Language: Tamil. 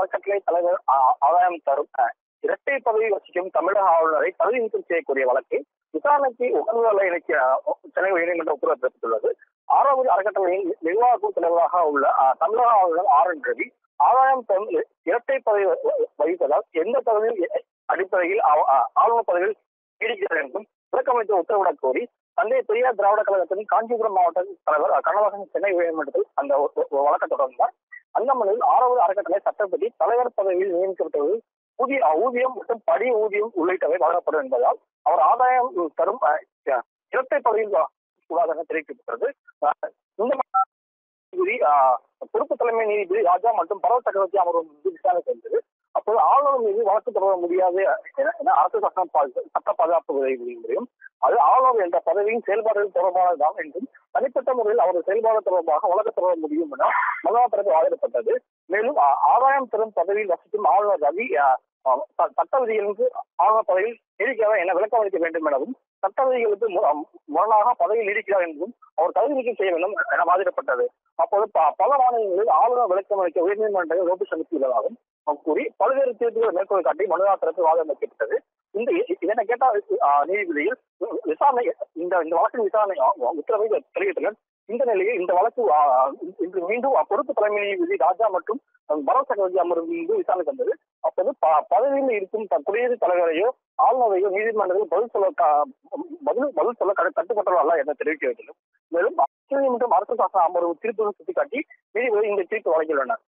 அறக்கட்டளை தலைவர் ஆ- ஆதாயம் தரும் அஹ், இரட்டை பதவி வசிக்கும் தமிழக ஆளுநரை பதவி நீக்கம் செய்யக்கூடிய வழக்கு விசாரணைக்கு உகந்ததல்ல எனக்கு அஹ், சென்னை உயர்நீதிமன்றம் உத்தரவு பிறப்பித்துள்ளது ஆறாவது அறக்கட்டளையின் நிர்வாக குழு தலைவராக உள்ள அஹ், தமிழக ஆளுநர் ஆர் என் ரவி ஆதாயம் தரும் இரட்டை பதவி வ- வ- வகிப்பதால் எந்த பதவியில் எ- அடிப்படையில் ஆ- ஆ- ஆளுநர் பதவியில் நீடிக்கிறார் என்றும் விளக்கமளித்து உத்தரவிடக் கோரி தந்தை பெரியார் திராவிட கழகத்தின் காஞ்சிபுரம் மாவட்ட தலைவர் அஹ், கண்ணதாசன் சென்னை உயர்நீதிமன்றத்தில் அந்த ஒ- ஒ- வழக்கை தொடர்ந்தார் அந்த மனுவில் ஆறாவது அறக்கட்டளை சட்டப்படி தலைவர் பதவியில் நியமிக்கப்பட்டது ஊதிய ஊதியம் மற்றும் படி ஊதியம் உள்ளிட்டவை வழங்கப்படும் என்பதால் அவர் ஆதாயம் தரும் அஹ், அஹ், இரட்டை பதவியில் கூடாதாக தெரிவிக்கப்பட்டது அஹ், இந்த நீதிபதி அஹ், பொறுப்பு தலைமை நீதிபதி ராஜா மற்றும் பரவ சக்கரவர்த்தி அமர்வு மீது விசாரணை செய்தது அப்போது ஆளுநர் மீது வழக்கு தொடர முடியாது என- என அரசு சட்டம் பா- சட்ட பாதுகாப்பு விதிமுறையும் அது ஆளுநர் என்ற பதவியின் செயல்பாடுகள் தொடர்பானதுதான் என்றும் தனிப்பட்ட முறையில் அவரது செயல்பாடு தொடர்பாக வழக்கு தொடர முடியும் என மனுவா தரப்பு வாதிடப்பட்டது மேலும் ஆ- ஆதாயம் தரும் பதவியில் வசிக்கும் ஆளுநர் ரவி அஹ், அஹ், ச- சட்ட விதிகளுக்கு ஆளுநர் பதவியில் நீடிக்கிறதா என விளக்கம் அளிக்க வேண்டும் எனவும் சட்ட விதிகளுக்கு மு- அஹ், முரணாக பதவியில் நீடிக்கிறார் என்றும் அவர் தகுதி நீக்கம் செய்ய வேண்டும் என வாதிடப்பட்டது அப்போது ப- பல மாநிலங்களில் ஆளுநர் விளக்கம் அளிக்க உயர்நீதிமன்றங்கள் நோட்டீஸ் அனுப்பியுள்ளதாகவும் அவர் கூறி பல்வேறு தீர்ப்புகளை மேற்கோள் காட்டி மனுவா தரப்பு வாதம் வைக்கப்பட்டது இந்த இ- இதனை கேட்ட அஹ், நீதிபதியில் விசாரணை இந்த இந்த வழக்கின் விசாரணை அஹ், உத்தரவை தெரிவித்தனர் இந்த நிலையில் இந்த வழக்கு அஹ், இன்று மீண்டும் பொறுப்பு தலைமை நீதிபதி ராஜா மற்றும் அஹ், பரத் சக்கரவர்த்தி அமர்வு மீது விசாரணை தந்தது அப்போது ப- பதவியில் இருக்கும் த- குடியரசுத் தலைவரையோ ஆளுநரையோ நீதிமன்றத்தில் பதில் சொல்ல க- பதில் பதில் சொல்ல கட்டு- கட்டுப்பட்டவர் அல்ல என தெரிவிக்க வேண்டும் மேலும் உச்சநீதிமன்றம் அரசு சாசன அமர்வு தீர்ப்புகள் சுட்டிக்காட்டி நீதிபதி இந்த தீர்ப்பு வழங்கியுள்ளனர்